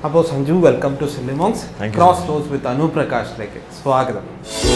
അപ്പോൾ Sanju welcome to സിനിമോങ്സ് Thank you, cross rose with Anu പ്രകാശിലേക്ക് സ്വാഗതം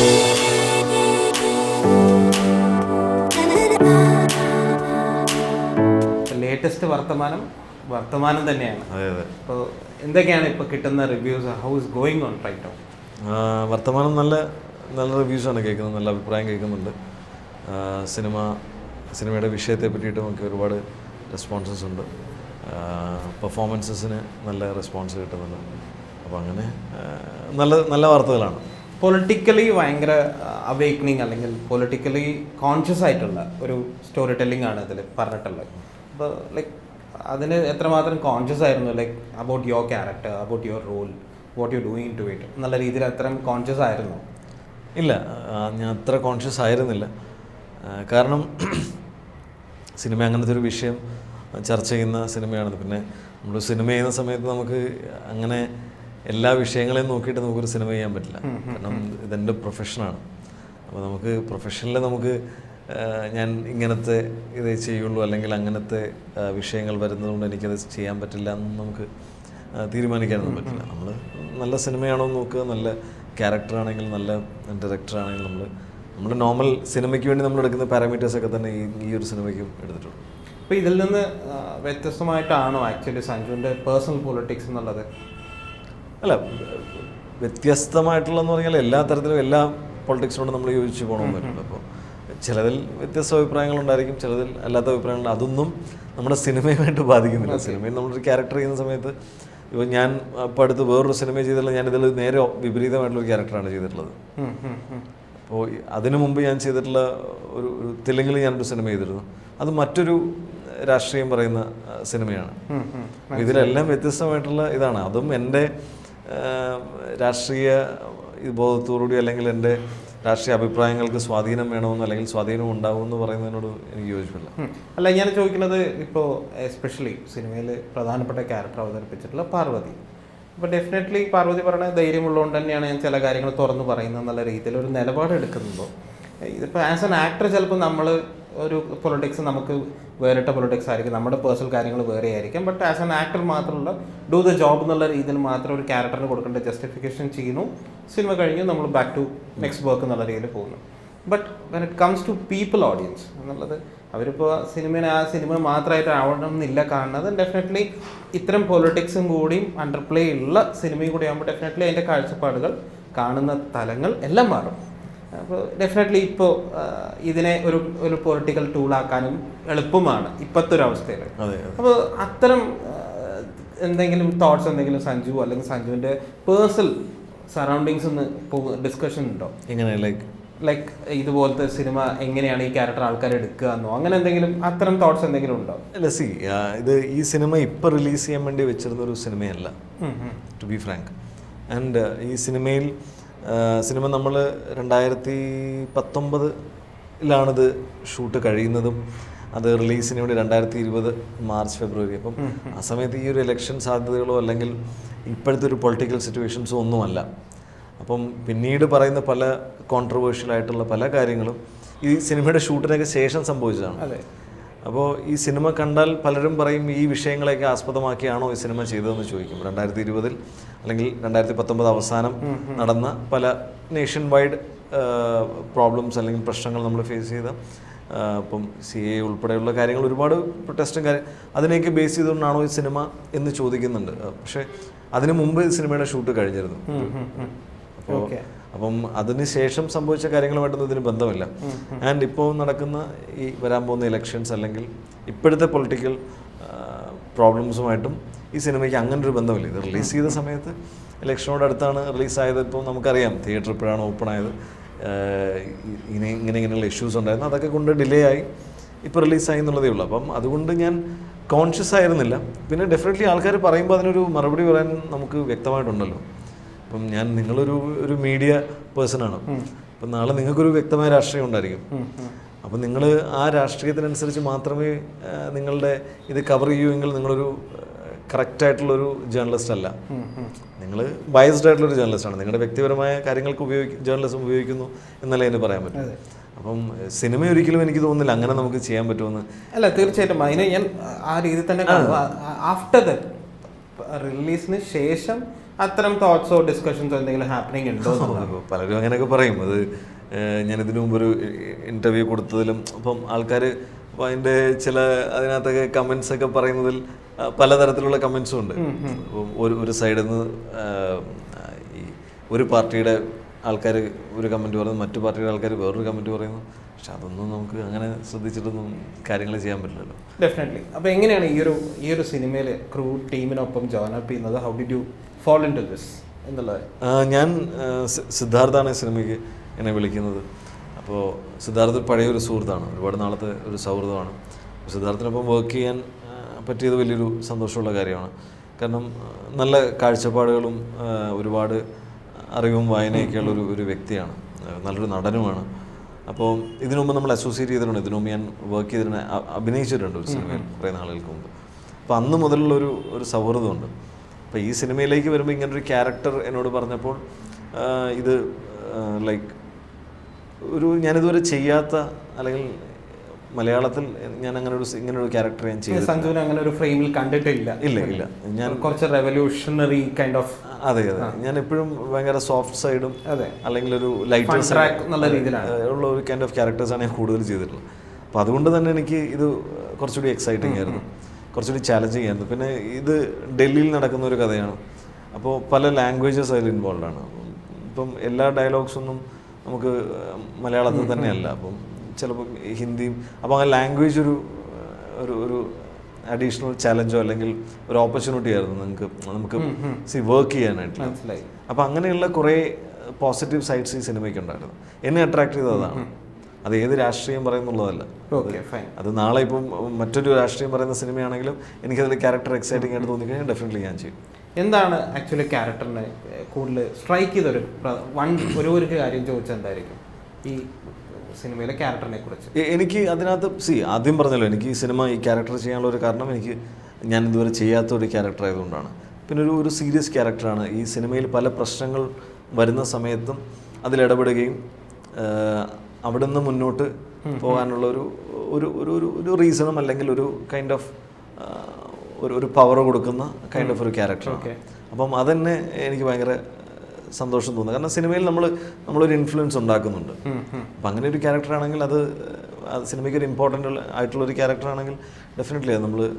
ലേറ്റസ്റ്റ് വർത്തമാനം വർത്തമാനം തന്നെയാണ് അതെ അതെ അപ്പോൾ എന്തൊക്കെയാണ് ഇപ്പോൾ കിട്ടുന്ന reviews how is going on right now ആ, വർത്തമാനം നല്ല നല്ല റിവ്യൂസാണ് കേൾക്കുന്നത് നല്ല അഭിപ്രായം കേൾക്കുന്നുണ്ട് ആ, സിനിമ സിനിമയുടെ വിഷയത്തെ പറ്റിയിട്ട് നമുക്ക് ഒരുപാട് റെസ്പോൺസസ് ഉണ്ട് പെർഫോമൻസസിന് നല്ല റെസ്പോൺസ് കിട്ടുന്നുണ്ട് അപ്പോൾ അങ്ങനെ ആ, നല്ല നല്ല വാർത്തകളാണ് പൊളിറ്റിക്കലി ഭയങ്കര അവേക്കണിങ് അല്ലെങ്കിൽ പൊളിറ്റിക്കലി കോൺഷ്യസ് ആയിട്ടുള്ള ഒരു സ്റ്റോറി ടെല്ലിംഗ് ആണ് ഇതിൽ പറഞ്ഞിട്ടുള്ളത് അപ്പോൾ ലൈക്ക് അതിന് എത്രമാത്രം കോൺഷ്യസ് ആയിരുന്നു like about your character about your role what you doing to it നല്ല രീതിയിൽ അത്രയും കോൺഷ്യസ് ആയിരുന്നു ഇല്ല ആ, ഞാൻ അത്ര കോൺഷ്യസ് ആയിരുന്നില്ല ആ, കാരണം സിനിമ അങ്ങനത്തെ ഒരു വിഷയം ചർച്ച ചെയ്യുന്ന സിനിമയാണ് പിന്നെ നമ്മൾ സിനിമ ചെയ്യുന്ന സമയത്ത് നമുക്ക് അങ്ങനെ എല്ലാ വിഷയങ്ങളെയും നോക്കിയിട്ട് നമുക്കൊരു സിനിമ ചെയ്യാൻ പറ്റില്ല കാരണം ഇതെൻ്റെ പ്രൊഫഷനാണ് അപ്പോൾ നമുക്ക് പ്രൊഫഷനിൽ നമുക്ക് ആ, ഞാൻ ഇങ്ങനത്തെ ഇതേ ചെയ്യുള്ളൂ അല്ലെങ്കിൽ അങ്ങനത്തെ ആ, വിഷയങ്ങൾ വരുന്നതുകൊണ്ട് എനിക്കത് ചെയ്യാൻ പറ്റില്ല എന്ന് നമുക്ക് ആ, തീരുമാനിക്കാനൊന്നും പറ്റില്ല നമ്മൾ നല്ല സിനിമയാണോ എന്ന് നോക്കുക നല്ല ക്യാരക്ടറാണെങ്കിൽ നല്ല ഡയറക്ടറാണെങ്കിൽ നമ്മൾ നമ്മുടെ നോർമൽ സിനിമയ്ക്ക് വേണ്ടി നമ്മൾ എടുക്കുന്ന പാരാമീറ്റേഴ്സ് ഒക്കെ തന്നെ ഈ ഈ ഒരു സിനിമയ്ക്കും എടുത്തിട്ടുള്ളൂ അപ്പോൾ ഇതിൽ നിന്ന് ആ, വ്യത്യസ്തമായിട്ടാണോ ആക്ച്വലി സഞ്ജുവിൻ്റെ പേഴ്സണൽ പൊളിറ്റിക്സ് എന്നുള്ളത് അല്ല വ്യത്യസ്തമായിട്ടുള്ളതെന്ന് പറഞ്ഞാൽ എല്ലാ തരത്തിലും എല്ലാ പൊളിറ്റിക്സിനോടും നമ്മൾ യോജിച്ച് പോകണമെന്ന് പറ്റില്ല അപ്പോൾ ചിലതിൽ വ്യത്യസ്ത അഭിപ്രായങ്ങളുണ്ടായിരിക്കും ചിലതിൽ അല്ലാത്ത അഭിപ്രായങ്ങൾ അതൊന്നും നമ്മുടെ സിനിമയുമായിട്ട് ബാധിക്കുന്നില്ല സിനിമയിൽ നമ്മളൊരു ക്യാരക്ടർ ചെയ്യുന്ന സമയത്ത് ഇപ്പോൾ ഞാൻ ഇപ്പോൾ അടുത്ത് വേറൊരു സിനിമ ചെയ്തിട്ടുള്ള ഞാനിതിൽ നേരെ വിപരീതമായിട്ടുള്ള ഒരു ക്യാരക്ടറാണ് ചെയ്തിട്ടുള്ളത് ഉം, ഉം, ഉം. അപ്പോൾ ഈ- അതിനു മുമ്പ് ഞാൻ ചെയ്തിട്ടുള്ള ഒരു ഒരു തെലുങ്കിൽ ഞാനൊരു സിനിമ ചെയ്തിരുന്നു അത് മറ്റൊരു രാഷ്ട്രീയം പറയുന്ന ആ, സിനിമയാണ് ഉം, ഉം. അപ്പോൾ ഇതിലെല്ലാം വ്യത്യസ്തമായിട്ടുള്ള ഇതാണ് അതും എൻ്റെ ആ, രാഷ്ട്രീയ ഇത് ബോധത്തോടുകൂടി അല്ലെങ്കിൽ എൻ്റെ രാഷ്ട്രീയ അഭിപ്രായങ്ങൾക്ക് സ്വാധീനം വേണമെന്ന് അല്ലെങ്കിൽ സ്വാധീനം ഉണ്ടാവുമെന്ന് പറയുന്നതിനോട് എനിക്ക് യോജിപ്പില്ല ഉം. അല്ല ഞാൻ ചോദിക്കുന്നത് ഇപ്പോൾ എസ്പെഷ്യലി സിനിമയിൽ പ്രധാനപ്പെട്ട ക്യാരക്ടർ അവതരിപ്പിച്ചിട്ടുള്ള പാർവതി അപ്പോൾ ഡെഫിനറ്റ്ലി പാർവതി പറഞ്ഞ ധൈര്യമുള്ളതുകൊണ്ട് തന്നെയാണ് ഞാൻ ചില കാര്യങ്ങൾ തുറന്നു പറയുന്നത് എന്നുള്ള രീതിയിൽ ഒരു നിലപാട് എടുക്കുന്നുണ്ടോ ഇതിപ്പോൾ ആസ് എൻ ആക്ടർ ചിലപ്പോൾ നമ്മൾ ഒരു പൊളിറ്റിക്സ് നമുക്ക് വേറിട്ട പൊളിറ്റിക്സ് ആയിരിക്കും നമ്മുടെ പേഴ്സണൽ കാര്യങ്ങൾ വേറെ ആയിരിക്കും ബട്ട് ആസ് എൻ ആക്ടർ മാത്രമുള്ള ഡു ദ ജോബ് എന്നുള്ള രീതിയിൽ മാത്രം ഒരു ക്യാരക്ടറിന് കൊടുക്കേണ്ട ജസ്റ്റിഫിക്കേഷൻ ചെയ്യുന്നു സിനിമ കഴിഞ്ഞു നമ്മൾ ബാക്ക് ടു നെക്സ്റ്റ് വർക്ക് എന്നുള്ള രീതിയിൽ പോകുന്നു but when it comes to people audience എന്നുള്ളത് അവരിപ്പോൾ സിനിമയെ ആ സിനിമ മാത്രമായിട്ട് ആവണം എന്നില്ല കാണുന്നത് ഡെഫിനറ്റ്ലി ഇത്തരം പൊളിറ്റിക്സും കൂടിയും അണ്ടർപ്ലേ ഉള്ള സിനിമയും കൂടി ആകുമ്പോൾ ഡെഫിനറ്റ്ലി അതിൻ്റെ കാഴ്ചപ്പാടുകൾ കാണുന്ന തലങ്ങൾ എല്ലാം മാറും അപ്പോൾ ഡെഫിനറ്റ്ലി ഇപ്പോൾ ഇതിനെ ഒരു ഒരു പൊളിറ്റിക്കൽ ടൂളാക്കാനും എളുപ്പമാണ് ഇപ്പോഴത്തെ ഒരു അവസ്ഥയിൽ അതെ അപ്പോൾ അത്തരം ആ, എന്തെങ്കിലും തോട്ട്സ് എന്തെങ്കിലും സഞ്ജു അല്ലെങ്കിൽ സഞ്ജുവിൻ്റെ പേഴ്സണൽ സറൗണ്ടിങ്സ് ഒന്ന് ഡിസ്കഷൻ ഉണ്ടോ ഇങ്ങനെ ലൈക്ക് ലൈക്ക് ഇതുപോലത്തെ സിനിമ എങ്ങനെയാണ് ഈ ക്യാരക്ടർ ആൾക്കാർ എടുക്കുക എന്നോ അങ്ങനെ എന്തെങ്കിലും അത്തരം തോട്ട്സ് എന്തെങ്കിലും ഉണ്ടോ ലസി ഇത് ഈ സിനിമ ഇപ്പോൾ റിലീസ് ചെയ്യാൻ വേണ്ടി വെച്ചിരുന്ന ഒരു സിനിമയല്ല ഉം, ഉം. ടു ബി ഫ്രാങ്ക് ആൻഡ് ഈ സിനിമയിൽ ആ, സിനിമ നമ്മൾ രണ്ടായിരത്തി പത്തൊമ്പതിലാണിത് ഷൂട്ട് കഴിയുന്നതും അത് റിലീസിന് വേണ്ടി രണ്ടായിരത്തി ഇരുപത് മാർച്ച് ഫെബ്രുവരി അപ്പം ആ സമയത്ത് ഈ ഒരു ഇലക്ഷൻ സാധ്യതകളോ അല്ലെങ്കിൽ ഇപ്പോഴത്തെ ഒരു പൊളിറ്റിക്കൽ സിറ്റുവേഷൻസോ ഒന്നുമല്ല അപ്പം പിന്നീട് പറയുന്ന പല കോൺട്രവേഴ്ഷ്യൽ ആയിട്ടുള്ള പല കാര്യങ്ങളും ഈ സിനിമയുടെ ഷൂട്ടിനൊക്കെ ശേഷം സംഭവിച്ചതാണ് അതെ അപ്പോൾ ഈ സിനിമ കണ്ടാൽ പലരും പറയും ഈ വിഷയങ്ങളെയൊക്കെ ആസ്പദമാക്കിയാണോ ഈ സിനിമ ചെയ്തതെന്ന് ചോദിക്കും രണ്ടായിരത്തി ഇരുപതിൽ അല്ലെങ്കിൽ രണ്ടായിരത്തി പത്തൊമ്പത് അവസാനം നടന്ന പല നേഷൻ വൈഡ് പ്രോബ്ലംസ് അല്ലെങ്കിൽ പ്രശ്നങ്ങൾ നമ്മൾ ഫേസ് ചെയ്ത ആ, ഇപ്പം സി എ ഉൾപ്പെടെയുള്ള കാര്യങ്ങൾ ഒരുപാട് പ്രൊട്ടസ്റ്റും കാര്യം അതിനെയൊക്കെ ബേസ് ചെയ്തുകൊണ്ടാണോ ഈ സിനിമ എന്ന് ചോദിക്കുന്നുണ്ട് ആ, പക്ഷേ അതിനു മുമ്പ് ഈ സിനിമയുടെ ഷൂട്ട് കഴിഞ്ഞിരുന്നു അപ്പോൾ Okay. അപ്പം അതിനുശേഷം സംഭവിച്ച കാര്യങ്ങളുമായിട്ടൊന്നും ഇതിന് ബന്ധമില്ല ആൻഡ് ഇപ്പോൾ നടക്കുന്ന ഈ വരാൻ പോകുന്ന ഇലക്ഷൻസ് അല്ലെങ്കിൽ ഇപ്പോഴത്തെ പൊളിറ്റിക്കൽ പ്രോബ്ലംസുമായിട്ടും ഈ സിനിമയ്ക്ക് അങ്ങനെ ഒരു ബന്ധമില്ല ഇത് റിലീസ് ചെയ്ത സമയത്ത് ഇലക്ഷനോട് അടുത്താണ് റിലീസായത് ഇപ്പോൾ നമുക്കറിയാം തിയേറ്റർ ഇപ്പോഴാണ് ഓപ്പൺ ആയത് ആഹ് ഇങ്ങനെ ഇങ്ങനെ ഇങ്ങനെയുള്ള ഇഷ്യൂസ് ഉണ്ടായിരുന്നു അതൊക്കെ കൊണ്ട് ഡിലേ ആയി ഇപ്പോൾ റിലീസായി എന്നുള്ളതേ ഉള്ളൂ അപ്പം അതുകൊണ്ട് ഞാൻ കോൺഷ്യസ് ആയിരുന്നില്ല പിന്നെ ഡെഫിനറ്റ്ലി ആൾക്കാർ പറയുമ്പോൾ അതിനൊരു മറുപടി പറയാൻ നമുക്ക് വ്യക്തമായിട്ടുണ്ടല്ലോ അപ്പം ഞാൻ നിങ്ങളൊരു ഒരു മീഡിയ പേഴ്സൺ ആണ് അപ്പം നാളെ നിങ്ങൾക്കൊരു വ്യക്തമായ രാഷ്ട്രീയം ഉണ്ടായിരിക്കും അപ്പം നിങ്ങൾ ആ രാഷ്ട്രീയത്തിനനുസരിച്ച് മാത്രമേ ആ, നിങ്ങളുടെ ഇത് കവർ ചെയ്യൂ എങ്കിൽ നിങ്ങളൊരു കറക്റ്റ് ആയിട്ടുള്ളൊരു ജേർണലിസ്റ്റ് അല്ല നിങ്ങൾ ബയസ്ഡ് ആയിട്ടുള്ളൊരു ജേർണലിസ്റ്റ് ആണ് നിങ്ങളുടെ വ്യക്തിപരമായ കാര്യങ്ങൾക്ക് ഉപയോഗിക്കും ജേർണലിസം ഉപയോഗിക്കുന്നു എന്നല്ലേ അതിന് പറയാൻ പറ്റും അപ്പം സിനിമ ഒരിക്കലും എനിക്ക് തോന്നുന്നില്ല അങ്ങനെ നമുക്ക് ചെയ്യാൻ പറ്റുമെന്ന് അല്ല തീർച്ചയായിട്ടും അതിനെ ഞാൻ ആ രീതിയിൽ തന്നെ കാണുന്നു ആഫ്റ്റർ ദ റിലീസിന് ശേഷം അത്തരം തോട്ട്സോ ഡിസ്കഷൻസോ എന്തെങ്കിലും ഹാപ്പനിങ് ഉണ്ടോ എന്നുള്ളതാണ്. അപ്പോൾ പലരും അങ്ങനെയൊക്കെ പറയും അത് ഏഹ്, ഞാൻ ഇതിനു മുമ്പ് ഒരു ഇൻ്റർവ്യൂ കൊടുത്തതിലും അപ്പം ആൾക്കാർ അപ്പോൾ അതിൻ്റെ ചില അതിനകത്തൊക്കെ കമൻസ് ഒക്കെ പറയുന്നതിൽ ആ, പലതരത്തിലുള്ള കമൻസും ഉണ്ട് അപ്പം ഒരു ഒരു സൈഡിൽ നിന്ന് ഈ ഒരു പാർട്ടിയുടെ ആൾക്കാർ ഒരു കമൻറ്റ് പറയുന്നു മറ്റു പാർട്ടിയുടെ ആൾക്കാർ വേറൊരു കമൻറ്റ് പറയുന്നു പക്ഷെ അതൊന്നും നമുക്ക് അങ്ങനെ ശ്രദ്ധിച്ചിട്ടൊന്നും കാര്യങ്ങൾ ചെയ്യാൻ പറ്റില്ലല്ലോ ഡെഫിനറ്റ്ലി അപ്പോൾ എങ്ങനെയാണ് ഈ ഒരു ഈ ഒരു സിനിമയിൽ ക്രൂ ടീമിനൊപ്പം ജോയിൻ അപ്പ് ചെയ്യുന്നത് how did you fall in to this എന്നുള്ളത് ആ, ഞാൻ ആ, സി- സിദ്ധാർത്ഥാണ് ഈ സിനിമയ്ക്ക് എന്നെ വിളിക്കുന്നത് അപ്പോൾ സിദ്ധാർത്ഥ് ഒരു പഴയ ഒരു സുഹൃത്താണ് ഒരുപാട് നാളത്തെ ഒരു സൗഹൃദമാണ് സിദ്ധാർത്ഥിനൊപ്പം വർക്ക് ചെയ്യാൻ ആ, പറ്റിയത് വലിയൊരു സന്തോഷമുള്ള കാര്യമാണ് കാരണം ആ, നല്ല കാഴ്ചപ്പാടുകളും ആ, ഒരുപാട് അറിവും വായനയൊക്കെയുള്ള ഒരു ഒരു വ്യക്തിയാണ് ആ, നല്ലൊരു നടനുമാണ് അപ്പോൾ ഇതിനു മുമ്പ് നമ്മൾ അസോസിയേറ്റ് ചെയ്തിട്ടുണ്ട് ഇതിനു മുമ്പ് ഞാൻ വർക്ക് ചെയ്തിട്ടുണ്ട് അ- അഭിനയിച്ചിട്ടുണ്ട് ഒരു സിനിമയിൽ കുറേ നാളുകൾക്ക് മുമ്പ് അപ്പോൾ അന്ന് മുതലുള്ള ഒരു ഒരു സൗഹൃദമുണ്ട് അപ്പോൾ ഈ സിനിമയിലേക്ക് വരുമ്പോൾ ഇങ്ങനൊരു ക്യാരക്ടർ എന്നോട് പറഞ്ഞപ്പോൾ ആ, ഇത് ലൈക്ക് ഒരു ഞാനിതുവരെ ചെയ്യാത്ത അല്ലെങ്കിൽ മലയാളത്തിൽ ഞാൻ അങ്ങനെ ഒരു ഇങ്ങനെ ഒരു ക്യാരക്ടർ ഞാൻ ചെയ്തു സഞ്ജുവിനെ അങ്ങനെ ഒരു ഫ്രെയിമിൽ കണ്ടിട്ടില്ല ഇല്ല ഇല്ല ഞാൻ കുറച്ച് റെവല്യൂഷണറി കൈൻഡ് ഓഫ് അതെ അതെ ഞാൻ എപ്പോഴും ഭയങ്കര സോഫ്റ്റ് സൈഡും അതെ അല്ലെങ്കിൽ ഒരു ലൈറ്റ് track എന്നുള്ള രീതിയിലാണ്. ഉള്ള ഒരു കൈൻഡ് ഓഫ് ക്യാരക്ടേഴ്സാണ് ഞാൻ കൂടുതൽ ചെയ്തിട്ടുള്ളത് അപ്പോൾ അതുകൊണ്ട് തന്നെ എനിക്ക് ഇത് കുറച്ചുകൂടി എക്സൈറ്റിംഗ് ആയിരുന്നു കുറച്ചുകൂടി ചാലഞ്ചിങ് ആയിരുന്നു പിന്നെ ഇത് ഡൽഹിയിൽ നടക്കുന്ന ഒരു കഥയാണ് അപ്പോൾ പല ലാംഗ്വേജസ് അതിൽ ഇൻവോൾവ് ആണ് ഇപ്പം എല്ലാ ഡയലോഗ്സ് ഒന്നും നമുക്ക് മലയാളത്തിൽ തന്നെയല്ല അപ്പം ചിലപ്പം ഹിന്ദിയും അപ്പോൾ ആ ലാംഗ്വേജ് ഒരു ഒരു ഒരു അഡീഷണൽ ചാലഞ്ചോ അല്ലെങ്കിൽ ഒരു ഓപ്പർച്യൂണിറ്റി ആയിരുന്നു നിങ്ങൾക്ക് നമുക്ക് സി വർക്ക് ചെയ്യാനായിട്ട് മനസ്സിലായി അപ്പോൾ അങ്ങനെയുള്ള കുറേ പോസിറ്റീവ് സൈഡ്സ് ഈ സിനിമയ്ക്ക് ഉണ്ടായിരുന്നു എന്നെ അട്രാക്ട് ചെയ്തത് അതാണ് അത് ഏത് രാഷ്ട്രീയം പറയുന്നുള്ളതല്ല ഓക്കെ ഫൈൻ അത് നാളെ ഇപ്പം മറ്റൊരു രാഷ്ട്രീയം പറയുന്ന സിനിമയാണെങ്കിലും എനിക്കതിൽ ക്യാരക്ടർ എക്സൈറ്റിംഗ് ആയിട്ട് തോന്നിക്കഴിഞ്ഞാൽ ഡെഫിനറ്റ്ലി ഞാൻ ചെയ്യും എന്താണ് ആക്ച്വലി ക്യാരക്ടറിനെ കൂടുതൽ സ്ട്രൈക്ക് ചെയ്തൊരു പ്ര- വൺ ഒരു ഒരു കാര്യം ചോദിച്ചാൽ എന്തായിരിക്കും ഈ സിനിമയിലെ ക്യാരക്ടറിനെ കുറിച്ച് എ- എനിക്ക് അതിനകത്ത് സി ആദ്യം പറഞ്ഞല്ലോ എനിക്ക് ഈ സിനിമ ഈ ക്യാരക്ടർ ചെയ്യാനുള്ള ഒരു കാരണം എനിക്ക് ഞാൻ ഇതുവരെ ചെയ്യാത്ത ഒരു ക്യാരക്ടർ ആയതുകൊണ്ടാണ് പിന്നെ ഒരു ഒരു സീരിയസ് ക്യാരക്ടറാണ് ഈ സിനിമയിൽ പല പ്രശ്നങ്ങൾ വരുന്ന സമയത്തും അതിലിടപെടുകയും ആഹ്, അവിടെ നിന്ന് മുന്നോട്ട് പോകാനുള്ള ഒരു ഒരു ഒരു ഒരു ഒരു റീസണും അല്ലെങ്കിൽ ഒരു കൈൻഡ് ഓഫ് ഒരു ഒരു പവർ കൊടുക്കുന്ന കൈൻഡ് ഓഫ് ഒരു ക്യാരക്ടറാണ് Okay. അപ്പം അതന്നെ എനിക്ക് ഭയങ്കര സന്തോഷം തോന്നുന്നു കാരണം സിനിമയിൽ നമ്മൾ നമ്മളൊരു ഇൻഫ്ലുവൻസ് ഉണ്ടാക്കുന്നുണ്ട് അപ്പം അങ്ങനെ ഒരു ക്യാരക്ടർ ആണെങ്കിൽ അത് അത് സിനിമയ്ക്ക് ഒരു ഇമ്പോർട്ടൻ്റ് ആയിട്ടുള്ള ഒരു ക്യാരക്ടർ ആണെങ്കിൽ ഡെഫിനറ്റ്ലി അത് നമ്മൾ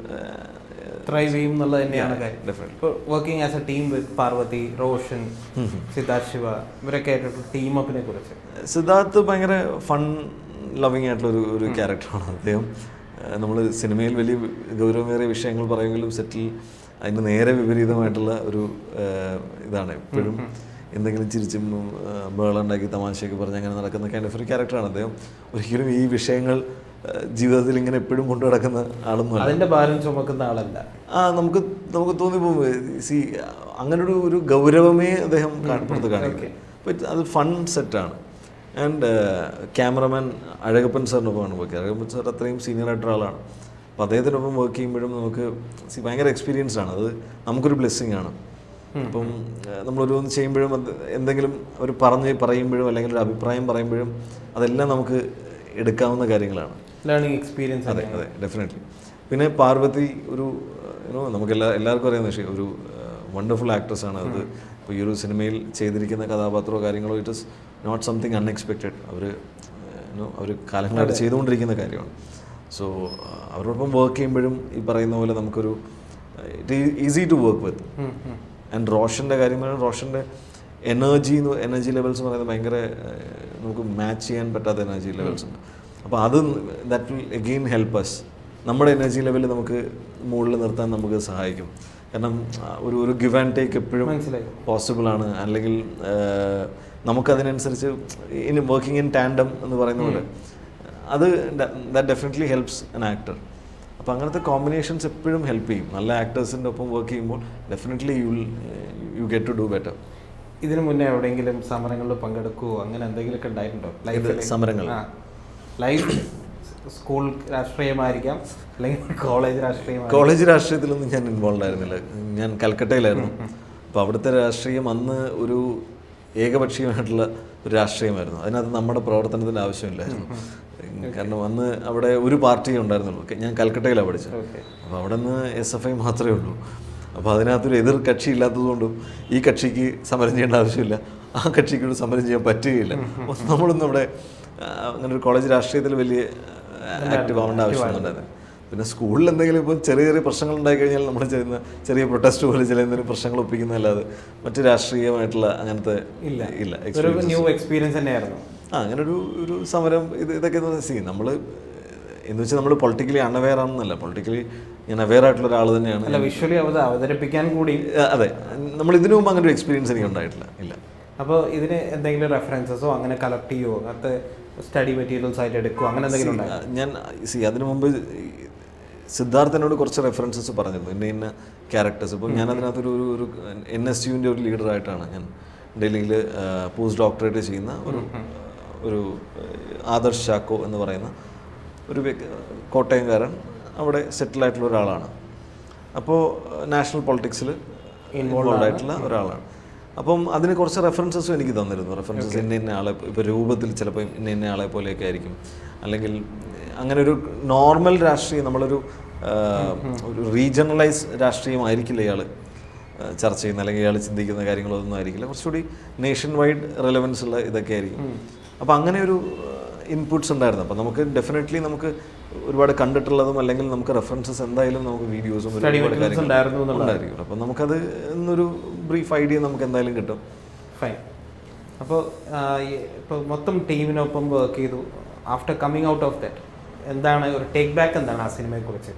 ത്രൈവ് ചെയ്യും എന്നുള്ളത് തന്നെയാണ് കാര്യം ഡെഫിനറ്റ്ലി ഇപ്പോൾ working as a team with Parvathy Roshan Siddharth Shiva ഇവരൊക്കെ ആയിട്ടുള്ള ടീം അപ്പിനെ കുറിച്ച് സിദ്ധാർത്ഥ് ഭയങ്കര ഫൺ ലവിങ് ആയിട്ടുള്ള ഒരു ഒരു ക്യാരക്ടറാണ് അദ്ദേഹം നമ്മൾ സിനിമയിൽ വലിയ ഗൗരവമേറിയ വിഷയങ്ങൾ പറയുമെങ്കിലും സെറ്റിൽ അതിന് നേരെ വിപരീതമായിട്ടുള്ള ഒരു ഏഹ്, ഇതാണ് എപ്പോഴും എന്തെങ്കിലും ചിരിച്ചും ബേളുണ്ടാക്കി തമാശയൊക്കെ പറഞ്ഞ് അങ്ങനെ നടക്കുന്ന കൈൻഡ് ഓഫ് ഒരു ക്യാരക്ടറാണ് അദ്ദേഹം ഒരിക്കലും ഈ വിഷയങ്ങൾ ഏഹ്, ജീവിതത്തിൽ ഇങ്ങനെ എപ്പോഴും കൊണ്ടു നടക്കുന്ന ആളൊന്നുമല്ല അതിന്റെ ഭാരം ചുമക്കുന്ന ആളല്ല ആ നമുക്ക് നമുക്ക് തോന്നിപ്പോകും സി അങ്ങനെ ഒരു ഒരു ഗൗരവമേ അദ്ദേഹം കാ- പുറത്ത് കാണിക്കും അപ്പോൾ അത് ഫൺ സെറ്റാണ് ആൻഡ് ക്യാമറമാൻ അഴകപ്പൻ സാറിനൊപ്പമാണ് വർക്ക് ചെയ്യുന്നത് അഴകപ്പൻ സാർ അത്രയും സീനിയർ ആയിട്ടുള്ള ആളാണ് അപ്പോൾ അദ്ദേഹത്തിനൊപ്പം വർക്ക് ചെയ്യുമ്പോഴും നമുക്ക് സി ഭയങ്കര എക്സ്പീരിയൻസ് ആണ് അത് നമുക്കൊരു ബ്ലെസ്സിങ് ആണ് അപ്പം ഏഹ്, നമ്മൾ ഓരോന്ന് ചെയ്യുമ്പോഴും അത് എന്തെങ്കിലും അവർ പറഞ്ഞ് പറയുമ്പോഴും അല്ലെങ്കിൽ ഒരു അഭിപ്രായം പറയുമ്പോഴും അതെല്ലാം നമുക്ക് എടുക്കാവുന്ന കാര്യങ്ങളാണ് ലേണിംഗ് എക്സ്പീരിയൻസ് അതെ അതെ ഡെഫിനറ്റ്ലി പിന്നെ പാർവതി ഒരു യുനോ നമുക്ക് എല്ലാ എല്ലാവർക്കും അറിയാവുന്ന വിഷയം ഒരു വണ്ടർഫുൾ ആക്ട്രസ് ആണ് അത് ഇപ്പോൾ ഈ ഒരു സിനിമയിൽ ചെയ്തിരിക്കുന്ന കഥാപാത്രമോ കാര്യങ്ങളോ it is not something unexpected അവർ അവർ കാലങ്ങളായിട്ട് ചെയ്തുകൊണ്ടിരിക്കുന്ന കാര്യമാണ് സോ അവരോടൊപ്പം വർക്ക് ചെയ്യുമ്പോഴും ഈ പറയുന്ന പോലെ നമുക്കൊരു it easy to work with and റോഷൻ്റെ കാര്യം പറയുന്നത് റോഷൻ്റെ എനർജി എനർജി ലെവൽസ് എന്ന് പറയുന്നത് ഭയങ്കര ഏഹ്, നമുക്ക് മാച്ച് ചെയ്യാൻ പറ്റാത്ത എനർജി ലെവൽസ് ഉണ്ട് അപ്പോൾ അത് that will again help us നമ്മുടെ എനർജി ലെവൽ നമുക്ക് മുകളിൽ നിർത്താൻ നമുക്ക് സഹായിക്കും കാരണം ആ, ഒരു ഒരു ഗിവ് ആൻഡ് ടേക്ക് എപ്പോഴും മനസ്സിലായി പോസിബിൾ ആണ് അല്ലെങ്കിൽ ഏഹ്, നമുക്കതിനനുസരിച്ച് ഇൻ വർക്കിംഗ് ഇൻ ടാൻഡം എന്ന് പറയുന്ന പോലെ അത് that definitely helps an actor അപ്പോൾ അങ്ങനത്തെ കോമ്പിനേഷൻസ് എപ്പോഴും ഹെൽപ്പ് ചെയ്യും നല്ല ആക്ടേഴ്സിൻ്റെ ഒപ്പം വർക്ക് ചെയ്യുമ്പോൾ definitely you will you get to do better ഇതിനു മുന്നേ എവിടെയെങ്കിലും സമരങ്ങളിൽ പങ്കെടുക്കുവോ അങ്ങനെ എന്തെങ്കിലുമൊക്കെ ഉണ്ടായിട്ടുണ്ടോ ലൈഫിൽ സമരങ്ങൾ ലൈഫ് സ്കൂൾ രാഷ്ട്രീയമായിരിക്കാം അല്ലെങ്കിൽ കോളേജ് രാഷ്ട്രീയമായിരിക്കാം കോളേജ് രാഷ്ട്രീയത്തിലൊന്നും ഞാൻ ഇൻവോൾവ് ആയിരുന്നില്ല ഞാൻ കൽക്കട്ടയിലായിരുന്നു അപ്പോൾ അവിടുത്തെ രാഷ്ട്രീയം അന്ന് ഒരു ഏകപക്ഷീയമായിട്ടുള്ള ഒരു രാഷ്ട്രീയമായിരുന്നു അതിനകത്ത് നമ്മുടെ പ്രവർത്തനത്തിൻ്റെ ആവശ്യമില്ലായിരുന്നു കാരണം അന്ന് അവിടെ ഒരു പാർട്ടിയേ ഉണ്ടായിരുന്നുള്ളൂ ഞാൻ കൽക്കട്ടയിലാണ് പഠിച്ചത് ഓക്കെ അപ്പോൾ അവിടെ നിന്ന് എസ് എഫ് ഐ മാത്രമേ ഉള്ളൂ അപ്പോൾ അതിനകത്തൊരു എതിർ കക്ഷി ഇല്ലാത്തതുകൊണ്ടും ഈ കക്ഷിക്ക് സമരം ചെയ്യേണ്ട ആവശ്യമില്ല ആ കക്ഷിക്ക് സമരം ചെയ്യാൻ പറ്റുകയില്ല അപ്പോൾ നമ്മളൊന്നും അവിടെ ആ, അങ്ങനെ ഒരു കോളേജ് രാഷ്ട്രീയത്തിൽ വലിയ ആക്റ്റീവ് ആവേണ്ട ആവശ്യമൊന്നുണ്ടായിരുന്നു പിന്നെ സ്കൂളിൽ എന്തെങ്കിലും ഇപ്പോൾ ചെറിയ ചെറിയ പ്രശ്നങ്ങൾ ഉണ്ടായി കഴിഞ്ഞാൽ നമ്മൾ ചെയ്യുന്ന ചെറിയ പ്രൊട്ടസ്റ്റ് പോലെ ചില എന്തെങ്കിലും പ്രശ്നങ്ങൾ ഒപ്പിക്കുന്നതല്ലാതെ മറ്റ് രാഷ്ട്രീയമായിട്ടുള്ള അങ്ങനത്തെ ഇല്ല. ഇല്ല ഒരു ന്യൂ എക്സ്പീരിയൻസ് തന്നെയായിരുന്നു ആ അങ്ങനെ ഒരു ഒരു സമരം ഇത് ഇതൊക്കെ സി നമ്മൾ എന്ന് വെച്ചാൽ നമ്മൾ പൊളിറ്റിക്കലി അൺഅവെയർ ആണെന്നല്ല പൊളിറ്റിക്കലി ഞാൻ അവെയർ ആയിട്ടുള്ള ഒരാൾ തന്നെയാണ് അല്ല വിഷ്വലി അത് അവതരിപ്പിക്കാൻ കൂടി ആ, അതെ നമ്മൾ ഇതിനു മുമ്പ് അങ്ങനെ ഒരു എക്സ്പീരിയൻസ് എനിക്ക് ഉണ്ടായിട്ടില്ല ഇല്ല അപ്പോൾ ഇതിന് എന്തെങ്കിലും റെഫറൻസസോ അങ്ങനെ കളക്ട് ചെയ്യുമോ അങ്ങനത്തെ സ്റ്റഡി മെറ്റീരിയൽസ് ആയിട്ട് എടുക്കുമോ അങ്ങനെ എന്തെങ്കിലും ഉണ്ടായി ആ, ഞാൻ സി അതിനു മുമ്പ് ഈ സിദ്ധാർത്ഥനോട് കുറച്ച് റെഫറൻസസ് പറഞ്ഞിരുന്നു ഇന്ന ഇന്ന ക്യാരക്ടേഴ്സ് ഇപ്പോൾ ഞാൻ അതിനകത്തൊരു ഒരു ഒരു എൻ എസ് യുവിൻ്റെ ഒരു ലീഡറായിട്ടാണ് ഞാൻ ഡൽഹിയിൽ പോസ്റ്റ് ഡോക്ടറേറ്റ് ചെയ്യുന്ന ഒരു ഒരു ആദർശ് ചാക്കോ എന്ന് പറയുന്ന ഒരു വ്യക്തി കോട്ടയംകാരൻ അവിടെ സെറ്റിൽ ആയിട്ടുള്ള ഒരാളാണ് അപ്പോൾ നാഷണൽ പൊളിറ്റിക്സിൽ ഇൻവോൾവ് ആയിട്ടുള്ള ഒരാളാണ് അപ്പം അതിന് കുറച്ച് റെഫറൻസസും എനിക്ക് തന്നിരുന്നു റെഫറൻസസ് ഇന്ന ഇന്ന ആളെ ഇപ്പോൾ രൂപത്തിൽ ചിലപ്പോൾ ഇന്ന ഇന്ന ആളെ പോലെയൊക്കെ ആയിരിക്കും അല്ലെങ്കിൽ അങ്ങനെ ഒരു നോർമൽ രാഷ്ട്രീയം നമ്മളൊരു ആ, ഒരു റീജിയണലൈസ് രാഷ്ട്രീയമായിരിക്കില്ല ഇയാൾ ചർച്ച ചെയ്യുന്ന അല്ലെങ്കിൽ ഇയാൾ ചിന്തിക്കുന്ന കാര്യങ്ങളൊന്നും ആയിരിക്കില്ല കുറച്ചുകൂടി നേഷൻ വൈഡ് റെലവൻസ് ഉള്ള ഇതൊക്കെ ആയിരിക്കും അപ്പോൾ അങ്ങനെ ഒരു ഇൻപുട്സ് ഉണ്ടായിരുന്നു അപ്പോൾ നമുക്ക് ഡെഫിനറ്റ്ലി നമുക്ക് ഒരുപാട് കണ്ടിട്ടുള്ളതും അല്ലെങ്കിൽ നമുക്ക് റെഫറൻസസ് എന്തായാലും നമുക്ക് വീഡിയോസും Study ഒരുപാട് materials കാര്യങ്ങൾ ഉണ്ടായിരുന്നു എന്നുള്ളത്. ഉണ്ടായിരിക്കും അപ്പോൾ നമുക്കത് എന്നൊരു ബ്രീഫ് ഐഡിയ നമുക്ക് എന്തായാലും കിട്ടും ഫൈൻ അപ്പോൾ ഇപ്പോൾ മൊത്തം ടീമിനൊപ്പം വർക്ക് ചെയ്തു after coming out of that എന്താണ് ഒരു ടേക്ക് ബാക്ക് എന്താണ് ആ സിനിമയെക്കുറിച്ച്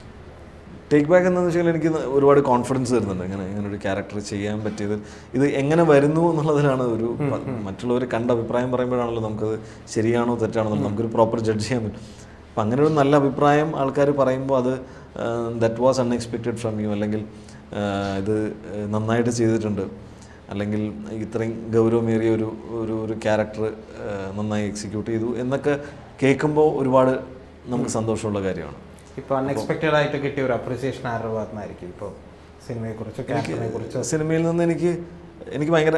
ടേക്ക് ബാക്ക് എന്താണെന്ന് വെച്ചാൽ എനിക്ക് ഒരുപാട് കോൺഫിഡൻസ് തരുന്നുണ്ട് ഇങ്ങനെ ഇങ്ങനെ ഒരു ക്യാരക്ടർ ചെയ്യാൻ പറ്റിയത് ഇത് എങ്ങനെ വരുന്നു എന്നുള്ളതിലാണ് ഒരു മറ്റുള്ളവർ കണ്ട അഭിപ്രായം പറയുമ്പോഴാണല്ലോ നമുക്കത് ശരിയാണോ തെറ്റാണോ എന്നുള്ളത് നമുക്കൊരു പ്രോപ്പർ ജഡ്ജ് ചെയ്യാൻ പറ്റും അപ്പം അങ്ങനെ ഒരു നല്ല അഭിപ്രായം ആൾക്കാർ പറയുമ്പോൾ അത് that was unexpected from you അല്ലെങ്കിൽ ആ, ഇത് നന്നായിട്ട് ചെയ്തിട്ടുണ്ട് അല്ലെങ്കിൽ ഇത്രയും ഗൗരവമേറിയ ഒരു ഒരു ഒരു ക്യാരക്ടർ നന്നായി എക്സിക്യൂട്ട് ചെയ്തു എന്നൊക്കെ കേൾക്കുമ്പോൾ ഒരുപാട് നമുക്ക് സന്തോഷമുള്ള കാര്യമാണ് ഇപ്പോൾ അൺഎക്സ്പെക്റ്റഡ് ആയിട്ട് കിട്ടിയ ഒരു അപ്രിസിയേഷൻ ആരുടെ ഭാഗത്തുനിന്നായിരിക്കും ഇപ്പോൾ സിനിമയെക്കുറിച്ചോ ക്യാരക്ടറിനെ കുറിച്ചോ സിനിമയിൽ നിന്ന് എനിക്ക് എനിക്ക് ഭയങ്കര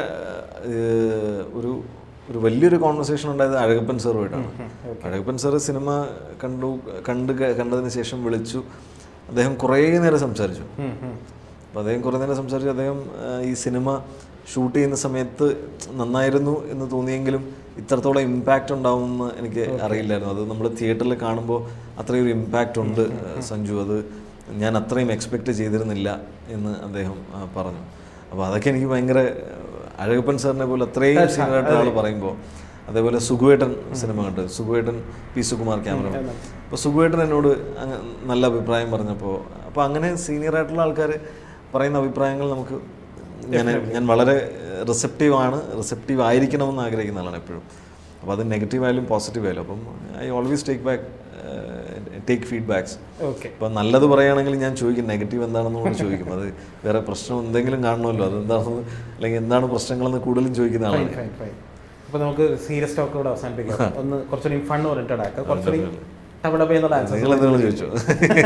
ഏഹ്, ഒരു ഒരു വലിയൊരു കോൺവെർസേഷൻ ഉണ്ടായത് അഴകപ്പൻ സാറുമായിട്ടാണ് അഴകപ്പൻ സാറ് സിനിമ കണ്ടു കണ്ട് ക- കണ്ടതിന് ശേഷം വിളിച്ചു അദ്ദേഹം കുറേ നേരം സംസാരിച്ചു അപ്പോൾ അദ്ദേഹം കുറേ നേരം സംസാരിച്ചു അദ്ദേഹം ആ, ഈ സിനിമ ഷൂട്ട് ചെയ്യുന്ന സമയത്ത് നന്നായിരുന്നു എന്ന് തോന്നിയെങ്കിലും ഇത്രത്തോളം ഇമ്പാക്റ്റ് ഉണ്ടാവുമെന്ന് എനിക്ക് അറിയില്ലായിരുന്നു അത് നമ്മൾ തിയേറ്ററിൽ കാണുമ്പോൾ അത്രയും ഒരു ഇമ്പാക്റ്റ് ഉണ്ട് ആ, സഞ്ജു അത് ഞാൻ അത്രയും എക്സ്പെക്റ്റ് ചെയ്തിരുന്നില്ല എന്ന് അദ്ദേഹം ആ, പറഞ്ഞു അപ്പോൾ അതൊക്കെ എനിക്ക് ഭയങ്കര ആ, അഴകപ്പൻ സാറിനെ പോലെ അത്രയും സീനിയറായിട്ട് ആൾ പറയുമ്പോൾ അതേപോലെ സുഖുവേട്ടൻ സിനിമ കണ്ട് സുഖുവേട്ടൻ പി സുകുമാർ ക്യാമറ അപ്പോൾ സുഖുവേട്ടൻ എന്നോട് അങ്ങ് നല്ല അഭിപ്രായം പറഞ്ഞപ്പോൾ അപ്പോൾ അങ്ങനെ സീനിയർ ആയിട്ടുള്ള ആൾക്കാർ പറയുന്ന അഭിപ്രായങ്ങൾ നമുക്ക് ഞാൻ ഞാൻ വളരെ റിസെപ്റ്റീവ് ആണ് റിസെപ്റ്റീവ് ആയിരിക്കണമെന്ന് ആഗ്രഹിക്കുന്ന ആളാണ് എപ്പോഴും അപ്പോൾ അത് നെഗറ്റീവ് ആയാലും പോസിറ്റീവ് ആയാലും അപ്പം I always take back take feedbacks okay ഇപ്പം നല്ലത് പറയുകയാണെങ്കിൽ ഞാൻ ചോദിക്കും നെഗറ്റീവ് എന്താണെന്ന് കൂടി ചോദിക്കും അത് വേറെ പ്രശ്നം എന്തെങ്കിലും കാണണമല്ലോ അതെന്താണെന്ന് അല്ലെങ്കിൽ എന്താണ് പ്രശ്നങ്ങളെന്ന് കൂടുതലും ചോദിക്കുന്ന ഫൈൻ ആളാണ് ഫൈൻ ഫൈൻ അപ്പോൾ നമുക്ക് സീരിയസ് ടോക്ക് കൂടെ അവസാനിപ്പിക്കാം ഒന്ന് കുറച്ചുകൂടി ഫൺ ഓറിയൻറ്റഡ് ആക്കാം കുറച്ചുകൂടി അവിടെ എന്നുള്ള നിങ്ങൾ എന്തെങ്കിലും ആൻസർ ചോദിച്ചോ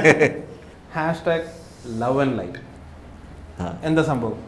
hashtag love and light ആ. എന്താ സംഭവം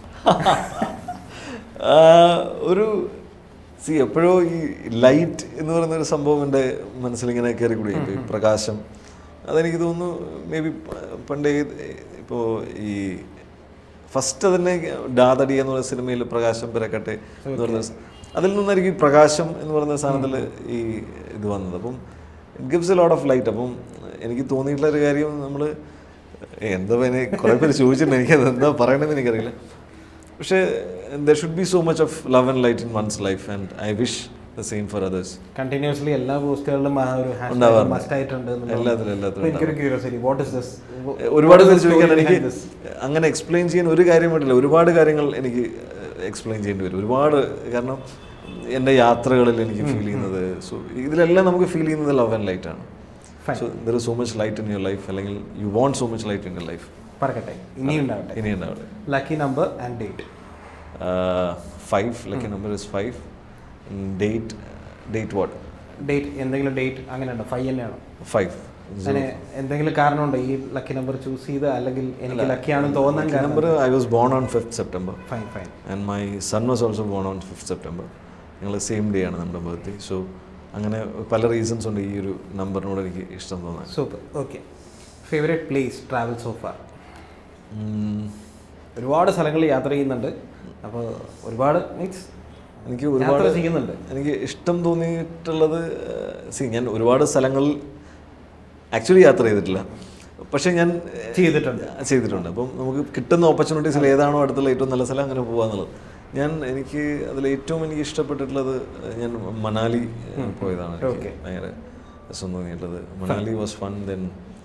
ആ, ഒരു സി എപ്പോഴോ ഈ ലൈറ്റ് എന്ന് പറയുന്ന ഒരു സംഭവം എൻ്റെ മനസ്സിലിങ്ങനെ കയറി കൂടി ഈ പ്രകാശം അതെനിക്ക് തോന്നുന്നു മേ ബി പണ്ടേ ഇപ്പോൾ ഈ ഫസ്റ്റ് തന്നെ ഡാതടി എന്ന് പറയുന്ന സിനിമയിൽ പ്രകാശം പിറക്കട്ടെ എന്ന് പറയുന്ന സ- അതിൽ നിന്നായിരിക്കും ഈ പ്രകാശം എന്ന് പറയുന്ന സാധനത്തിൽ ഈ ഇത് വന്നത് അപ്പം it gives a lot of light അപ്പം എനിക്ക് തോന്നിയിട്ടുള്ള ഒരു കാര്യം നമ്മൾ എന്താ പിന്നെ കുറേ പേര് ചോദിച്ചിട്ടുണ്ട് എനിക്ക് എന്താ പറയണമെന്ന് എനിക്കറിയില്ല പക്ഷേ there should be so much of love and light in one's life and I wish the same for others continuously എല്ലാ പോസ്റ്റുകളിലും ആ ഒരു ഹാഷ് ഉണ്ടാവാറുണ്ട്. മസ്റ്റ് ആയിട്ടുണ്ട് എന്നുള്ളത്. എല്ലാത്തിലും, എല്ലാത്തിലും അപ്പോൾ എനിക്കൊരു ക്യൂരിയോസിറ്റി വാട്ട് ഇസ് ദിസ് ഒരുപാട് പേര് ചോദിക്കാൻ എനിക്ക് അങ്ങനെ എക്സ്പ്ലെയിൻ ചെയ്യാൻ ഒരു കാര്യം പറ്റില്ല ഒരുപാട് കാര്യങ്ങൾ എനിക്ക് എക്സ്പ്ലെയിൻ ചെയ്യേണ്ടി വരും ഒരുപാട് കാരണം എൻ്റെ യാത്രകളിൽ എനിക്ക് ഫീൽ ചെയ്യുന്നത് സോ ഇതിലെല്ലാം നമുക്ക് ഫീൽ ചെയ്യുന്നത് ലവ് ആൻഡ് ലൈറ്റ് ആണ് Fine. So there so much light in your life അല്ലെങ്കിൽ you won't so much light in your life പറക്കട്ടെ ഇനി ഉണ്ടാവട്ടെ ഇനി ഉണ്ടാവട്ടെ lucky number and date five lucky number is five date date what date എന്തെങ്കിലും date അങ്ങനെ ഉണ്ടോ five തന്നെയാണോ ഫൈവ് അങ്ങനെ എന്തെങ്കിലും കാരണമുണ്ടോ ഈ ലക്കി നമ്പർ ചൂസ് ചെയ്ത് അല്ലെങ്കിൽ എനിക്ക് ലക്കിയാണെന്ന് തോന്നാൻ കാരണം number I was born on fifth September fine fine and my son was also born on fifth September ഞങ്ങൾ സെയിം ഡേ ആണ് നമ്മുടെ ബർത്ത്ഡേ സോ അങ്ങനെ പല റീസൺസ് ഉണ്ട് ഈ ഒരു നമ്പറിനോട് എനിക്ക് ഇഷ്ടം തോന്നാൻ super okay favourite place travel so far um, ഒരുപാട് സ്ഥലങ്ങളിൽ യാത്ര ചെയ്യുന്നുണ്ട് അപ്പോൾ ഒരുപാട് മീൻസ് എനിക്ക് യാത്ര ഒരുപാട് ചെയ്യുന്നുണ്ട് എനിക്ക് ഇഷ്ടം തോന്നിയിട്ടുള്ളത് സി ഞാൻ ഒരുപാട് സ്ഥലങ്ങളിൽ ആക്ച്വലി യാത്ര ചെയ്തിട്ടില്ല പക്ഷേ ഞാൻ ഏഹ്, ചെയ്തിട്ടുണ്ട് ചെയ്തിട്ടുണ്ട് അപ്പം നമുക്ക് കിട്ടുന്ന ഓപ്പർച്യൂണിറ്റീസിൽ ഏതാണോ അടുത്തുള്ള ഏറ്റവും നല്ല സ്ഥലം അങ്ങനെ പോകാന്നുള്ളത് ഞാൻ എനിക്ക് അതിൽ ഏറ്റവും എനിക്ക് ഇഷ്ടപ്പെട്ടിട്ടുള്ളത് ഞാൻ മണാലി ഏഹ്, പോയതാണ് എനിക്ക് Okay. ഭയങ്കര രസം തോന്നിയിട്ടുള്ളത് മണാലി വാസ് ഫൺ ദെൻ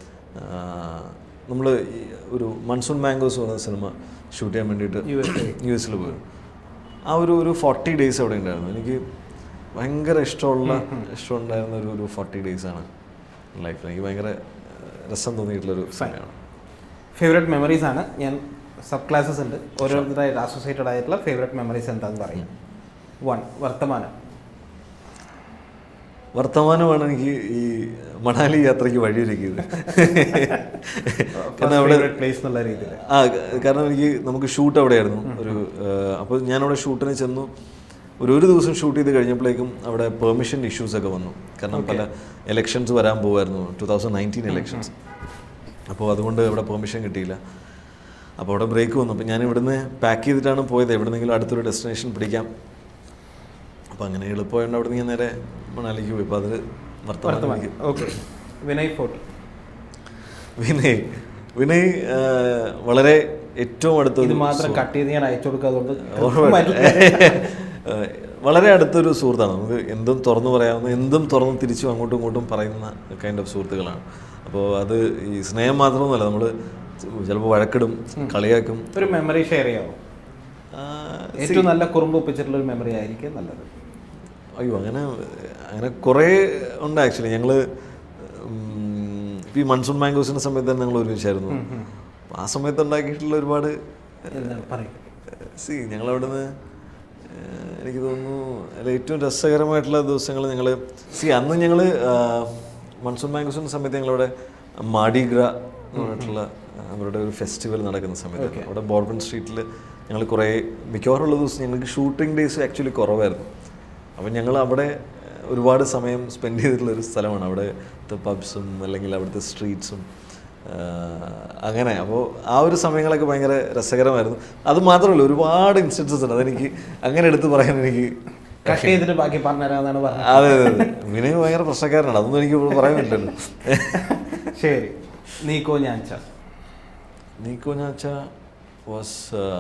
നമ്മൾ ഒരു മൺസൂൺ മാംഗോസ് എന്ന സിനിമ ഷൂട്ട് ചെയ്യാൻ വേണ്ടിയിട്ട് USA. യു എസിൽ പോയി ആ ഒരു ഒരു ഫോർട്ടി ഡേയ്സ് അവിടെ ഉണ്ടായിരുന്നു എനിക്ക് ഭയങ്കര ഇഷ്ടമുള്ള ഇഷ്ടമുണ്ടായിരുന്ന ഒരു ഒരു ഫോർട്ടി ഡേയ്സ് ആണ് ലൈഫിൽ എനിക്ക് ഭയങ്കര ഏഹ്, രസം തോന്നിയിട്ടുള്ളൊരു സമയമാണ് ഫേവറേറ്റ് മെമ്മറീസ് ആണ് ഞാൻ സബ് ക്ലാസ്സസ് ഉണ്ട് ഓരോരുത്തരായിട്ട് അസോസിയേറ്റഡ് ആയിട്ടുള്ള ഫേവറേറ്റ് മെമ്മറീസ് എന്താണെന്ന് പറയും വൺ വർത്തമാനം വർത്തമാനമാണ് എനിക്ക് ഈ മണാലി യാത്രയ്ക്ക് വഴിയൊരുക്കിയത് കാരണം അവിടെ ഫേവറേറ്റ് പ്ലേസ് എന്നുള്ള രീതിയിൽ ആ കാരണം എനിക്ക് നമുക്ക് ഷൂട്ട് അവിടെയായിരുന്നു ഒരു അപ്പോൾ ഞാനവിടെ ഷൂട്ടിന് ചെന്നു ഒരു ഒരു ദിവസം ഷൂട്ട് ചെയ്ത് കഴിഞ്ഞപ്പോഴേക്കും അവിടെ പെർമിഷൻ ഇഷ്യൂസ് ഒക്കെ വന്നു കാരണം പല എലക്ഷൻസ് വരാൻ പോകുമായിരുന്നു ടു തൗസൻഡ് നയൻറ്റീൻ എലക്ഷൻസ് അപ്പോൾ അതുകൊണ്ട് അവിടെ പെർമിഷൻ കിട്ടിയില്ല അപ്പോൾ അവിടെ ബ്രേക്ക് വന്നു അപ്പോൾ ഞാൻ ഇവിടുന്ന് പാക്ക് ചെയ്തിട്ടാണ് പോയത് എവിടെന്നെങ്കിലും അടുത്തൊരു ഡെസ്റ്റിനേഷൻ പിടിക്കാം അപ്പോൾ അങ്ങനെ എളുപ്പമായതുകൊണ്ട് അവിടെ നിന്ന് ഞാൻ നേരെ മണാലിക്ക് പോയി അപ്പോൾ അത് വർത്തമാനം വർത്തമാനം ഓക്കെ വിനയ് ഫോർട്ട് വിനയ് വിനയ് ആ, വളരെ ഏറ്റവും ഇത് അടുത്തൊരു മാത്രം കട്ട് ചെയ്ത് ഞാൻ അയച്ചു കൊടുക്കാതുകൊണ്ട് ആ, വളരെ അടുത്തൊരു സുഹൃത്താണ് നമുക്ക് എന്തും തുറന്നു പറയാവുന്ന എന്തും തുറന്ന് തിരിച്ചും അങ്ങോട്ടും ഇങ്ങോട്ടും പറയുന്ന കൈൻഡ് ഓഫ് സുഹൃത്തുക്കളാണ് അപ്പോൾ അത് ഈ സ്നേഹം മാത്രമൊന്നുമല്ല നമ്മൾ ചിലപ്പോൾ വഴക്കിടും കളിയാക്കും ഒരു മെമ്മറി ഷെയർ ചെയ്യാമോ ആ, ഏറ്റവും നല്ല കുറുമ്പ് ഒപ്പിച്ചിട്ടുള്ള ഒരു മെമ്മറി ആയിരിക്കും നല്ലത് അയ്യോ അങ്ങനെ അങ്ങനെ കുറേ ഉണ്ട് ആക്ച്വലി ഞങ്ങൾ ഈ മൺസൂൺ മാംഗോസിൻ്റെ സമയത്ത് തന്നെ ഞങ്ങൾ ഒരുമിച്ചായിരുന്നു അപ്പോൾ ആ സമയത്ത് ഉണ്ടാക്കിയിട്ടുള്ള ഒരുപാട് എന്താണ് പറയും സി ഞങ്ങൾ അവിടുന്ന് ഏഹ്, എനിക്ക് തോന്നുന്നു അതിൽ ഏറ്റവും രസകരമായിട്ടുള്ള ദിവസങ്ങൾ ഞങ്ങൾ സി അന്ന് ഞങ്ങൾ മൺസൂൺ മാംഗോസിൻ്റെ സമയത്ത് ഞങ്ങളവിടെ മാഡിഗ്ര എന്ന് പറഞ്ഞിട്ടുള്ള അവരുടെ ഒരു ഫെസ്റ്റിവൽ നടക്കുന്ന സമയത്ത് അവിടെ ബോർബൺ സ്ട്രീറ്റിൽ ഞങ്ങൾ കുറേ മിക്കവാറുള്ള ദിവസം ഞങ്ങൾക്ക് ഷൂട്ടിംഗ് ഡേയ്സ് ആക്ച്വലി കുറവായിരുന്നു അപ്പം ഞങ്ങൾ അവിടെ ഏഹ്, ഒരുപാട് സമയം സ്പെൻഡ് ചെയ്തിട്ടുള്ള ഒരു സ്ഥലമാണ് അവിടുത്തെ പബ്സും അല്ലെങ്കിൽ അവിടുത്തെ സ്ട്രീറ്റ്സും അങ്ങനെ അപ്പോൾ ആ ഒരു സമയങ്ങളൊക്കെ ഭയങ്കര രസകരമായിരുന്നു അത് മാത്രമല്ല ഒരുപാട് ഇൻസ്റ്റൻസസ് ഉണ്ട് അതെനിക്ക് അങ്ങനെ എടുത്ത് പറയാൻ എനിക്ക് കട്ട് ചെയ്തിട്ട് ബാക്കി പറഞ്ഞുതരാമെന്നാണ് പറഞ്ഞത് അതെ അതെ അതെ വിനയ് ഭയങ്കര പ്രശ്നക്കാരനാണ് അതൊന്നും എനിക്ക് ഇപ്പോൾ പറയാൻ പറ്റില്ലല്ലോ ശരി നീക്കോ ഞാൻച്ച നീക്കോ ഞാച്ച വാസ്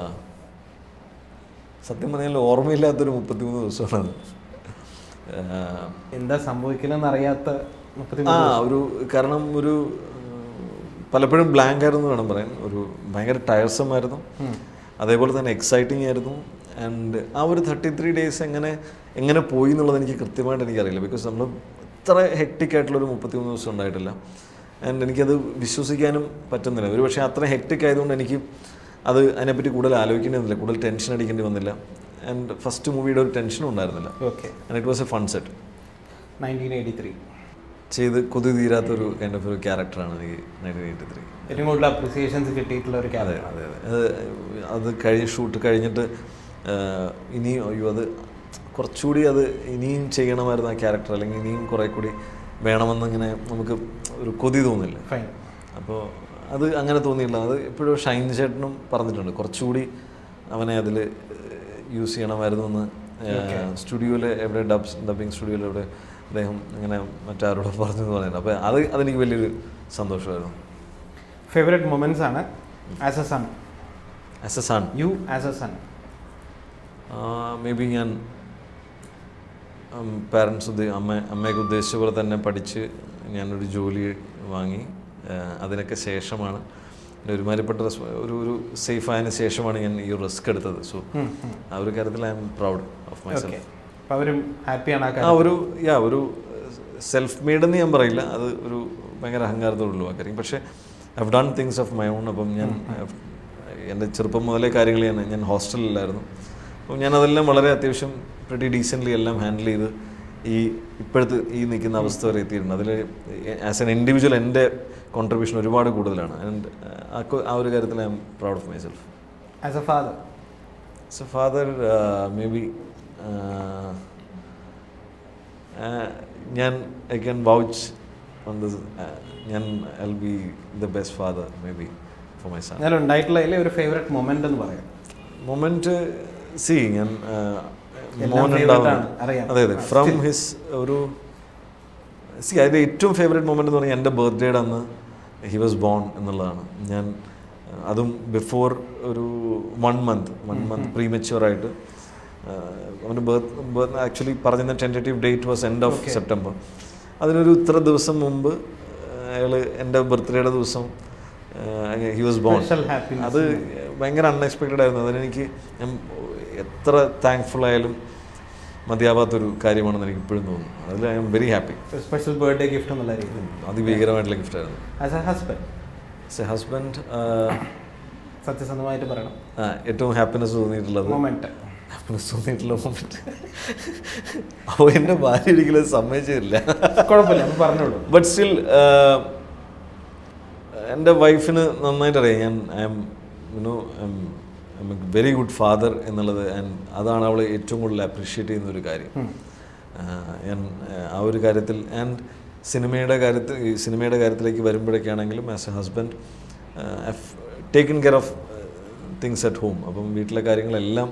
സത്യം പറഞ്ഞാൽ ഓർമ്മയില്ലാത്തൊരു മുപ്പത്തിമൂന്ന് ദിവസമാണ് അത് ആഹ്, എന്താ സംഭവിക്കണമെന്ന് അറിയാത്ത മുപ്പത്തി ആ ഒരു കാരണം ഒരു ഉം, പലപ്പോഴും ബ്ലാങ്ക് ആയിരുന്നു എന്ന് വേണം പറയാൻ ഒരു ഭയങ്കര ടയർസം ആയിരുന്നു അതേപോലെ തന്നെ എക്സൈറ്റിംഗ് ആയിരുന്നു ആൻഡ് ആ ഒരു തേർട്ടി ത്രീ ഡേയ്സ് എങ്ങനെ എങ്ങനെ പോയി എന്നുള്ളത് എനിക്ക് കൃത്യമായിട്ട് എനിക്കറിയില്ല ബിക്കോസ് നമ്മൾ ഇത്ര ഹെക്ടിക് ആയിട്ടുള്ളൊരു മുപ്പത്തിമൂന്ന് ദിവസം ഉണ്ടായിട്ടില്ല ആൻഡ് എനിക്കത് വിശ്വസിക്കാനും പറ്റുന്നില്ല ഒരു പക്ഷേ അത്ര ഹെക്ടിക് ആയതുകൊണ്ട് എനിക്ക് അത് അതിനെപ്പറ്റി കൂടുതൽ ആലോചിക്കേണ്ടി വന്നില്ല കൂടുതൽ ടെൻഷൻ അടിക്കേണ്ടി വന്നില്ല ആൻഡ് ഫസ്റ്റ് മൂവിയുടെ ഒരു ടെൻഷനും ഉണ്ടായിരുന്നില്ല okay and it was a fun set nineteen eighty three ചെയ്ത് കൊതി തീരാത്തൊരു കൈൻഡ് ഓഫ് ഒരു ക്യാരക്ടറാണ് എനിക്ക് നയൻറ്റീൻ എയ്റ്റി ത്രീ ഏറ്റവും കൂടുതൽ അപ്രിസിയേഷൻസ് കിട്ടിയിട്ടുള്ള ഒരു അതെ ക്യാരക്ടർ അതെ അതെ അത് അത് കഴിഞ്ഞ് ഷൂട്ട് കഴിഞ്ഞിട്ട് ആഹ്, ഇനിയും അയ്യോ അത് കുറച്ചുകൂടി അത് ഇനിയും ചെയ്യണമായിരുന്നു ആ ക്യാരക്ടർ അല്ലെങ്കിൽ ഇനിയും കുറേ കൂടി വേണമെന്നിങ്ങനെ നമുക്ക് ഒരു കൊതി തോന്നില്ല ഫൈൻ അപ്പോൾ അത് അങ്ങനെ തോന്നിയില്ല അത് എപ്പോഴും ഷൈൻ ചേട്ടനും പറഞ്ഞിട്ടുണ്ട് കുറച്ചുകൂടി അവനെ അതിൽ യൂസ് ചെയ്യണമായിരുന്നു എന്ന് സ്റ്റുഡിയോയിൽ എവിടെ ഡബ്സ് ഡബിങ് സ്റ്റുഡിയോയിൽ എവിടെ അദ്ദേഹം ഇങ്ങനെ മറ്റാരോടും പറഞ്ഞു എന്ന് പറയുന്നത് അപ്പോൾ അത് അതെനിക്ക് വലിയൊരു സന്തോഷമായിരുന്നു ഫേവറേറ്റ് മൊമെന്റ്സ് ആണ് as a son as a son you as a son maybe ഞാൻ പാരൻസ് ഉദ്ദേ അമ്മ അമ്മയൊക്കെ ഉദ്ദേശിച്ച പോലെ തന്നെ പഠിച്ച് ഞാനൊരു ജോലി വാങ്ങി ആ, അതിനൊക്കെ ശേഷമാണ് എൻ്റെ ഒരുമാതിരിപ്പെട്ട റെസ്- ഒരു ഒരു സേഫ് ആയതിനു ശേഷമാണ് ഞാൻ ഈ റിസ്ക് എടുത്തത് സോ ആ ഒരു കാര്യത്തിൽ I am proud of my okay self അപ്പോൾ അവരും ഹാപ്പിയാണ് ആ ആ കാര്യം ഒരു യാ ഒരു സെൽഫ് മെയ്ഡ് എന്ന് ഞാൻ പറയില്ല അത് ഒരു ഭയങ്കര അഹങ്കാരത്തോടുള്ള കാര്യം പക്ഷേ I done things of my own അപ്പം ഞാൻ എൻ്റെ ചെറുപ്പം മുതലേ കാര്യങ്ങൾ ഞാൻ ഞാൻ ഹോസ്റ്റലിലായിരുന്നു അപ്പം ഞാൻ അതെല്ലാം വളരെ അത്യാവശ്യം പ്രിറ്റി ഡീസൻ്റ്ലി എല്ലാം ഹാൻഡിൽ ചെയ്ത് ഈ ഇപ്പോഴത്തെ ഈ നിൽക്കുന്ന അവസ്ഥ വരെ എത്തിയിട്ടുണ്ട് അതിൽ ആസ് എൻ ഇൻഡിവിജ്വൽ എൻ്റെ കോൺട്രിബ്യൂഷൻ ഒരുപാട് കൂടുതലാണ് ആൻഡ് ആ ഒരു കാര്യത്തിൽ I am proud of my self as a father So father, uh, maybe uh, uh, ഞാൻ I can vouch on this ഞാൻ I be the best father maybe for my son എന്നാലും ഉണ്ടായിട്ടുള്ളതിലെ ഒരു favourite moment എന്ന് പറയാം moment C ഞാൻ ആ, എല്ലാം മോൻ favourite ഉണ്ടാവുന്ന ആണ്, അറിയാം. അതെ അതെ ഫ്രം ഹിസ് ഒരു സി അതിൻ്റെ ഏറ്റവും ഫേവറേറ്റ് മൊമെന്റ് എന്ന് പറഞ്ഞാൽ എൻ്റെ ബർത്ത്ഡേയുടെ അന്ന് ഹി വാസ് ബോൺ എന്നുള്ളതാണ് ഞാൻ ആ, അതും ബിഫോർ ഒരു വൺ മന്ത് വൺ മന്ത് പ്രീമെച്യൂറായിട്ട് അവൻ്റെ ബർത്ത് ബർത്ത് ആക്ച്വലി പറഞ്ഞ tentative date was end of September അതിനൊരു ഇത്ര ദിവസം മുമ്പ് അയാൾ എൻ്റെ ബർത്ത്ഡേയുടെ ദിവസം he was born Special happiness. അത് ഭയങ്കര അൺഎക്സ്പെക്റ്റഡ് ആയിരുന്നു അതിനെനിക്ക് ഞാൻ എത്ര താങ്ക്ഫുൾ ആയാലും മതിയാവാത്തൊരു കാര്യമാണെന്ന് എനിക്ക് ഇപ്പോഴും തോന്നുന്നു അതിൽ ഐ എം വെരി ഹാപ്പി ഒരു സ്പെഷ്യൽ ബർത്ത്ഡേ ഗിഫ്റ്റ് എന്നുള്ള രീതിയിൽ അതിഭീകരമായിട്ടുള്ള ഗിഫ്റ്റായിരുന്നു as a husband a husband സത്യസന്ധമായിട്ട് പറയണം ഏറ്റവും ഹാപ്പിനെസ് തോന്നിയിട്ടുള്ളത് മൊമെന്റ് ഹാപ്പിനെസ് തോന്നിയിട്ടുള്ള മൊമെന്റ് അപ്പോൾ എൻ്റെ ഭാര്യ ഒരിക്കലും സമ്മതിച്ചില്ല കുഴപ്പമില്ല അത് പറഞ്ഞോളൂ ബട്ട് സ്റ്റിൽ എൻ്റെ വൈഫിന് നന്നായിട്ട് അറിയാം ഞാൻ I am you know I am a very good father എന്നുള്ളത് ആൻഡ് അതാണ് അവൾ ഏറ്റവും കൂടുതൽ അപ്രീഷിയേറ്റ് ചെയ്യുന്ന ഒരു കാര്യം ആഹ് ഞാൻ ആഹ് ആ ഒരു കാര്യത്തിൽ ആൻഡ് സിനിമയുടെ കാര്യത്തിൽ ഈ സിനിമയുടെ കാര്യത്തിലേക്ക് വരുമ്പോഴൊക്കെയാണെങ്കിലും as a husband taken care of things at home അപ്പം വീട്ടിലെ കാര്യങ്ങളെല്ലാം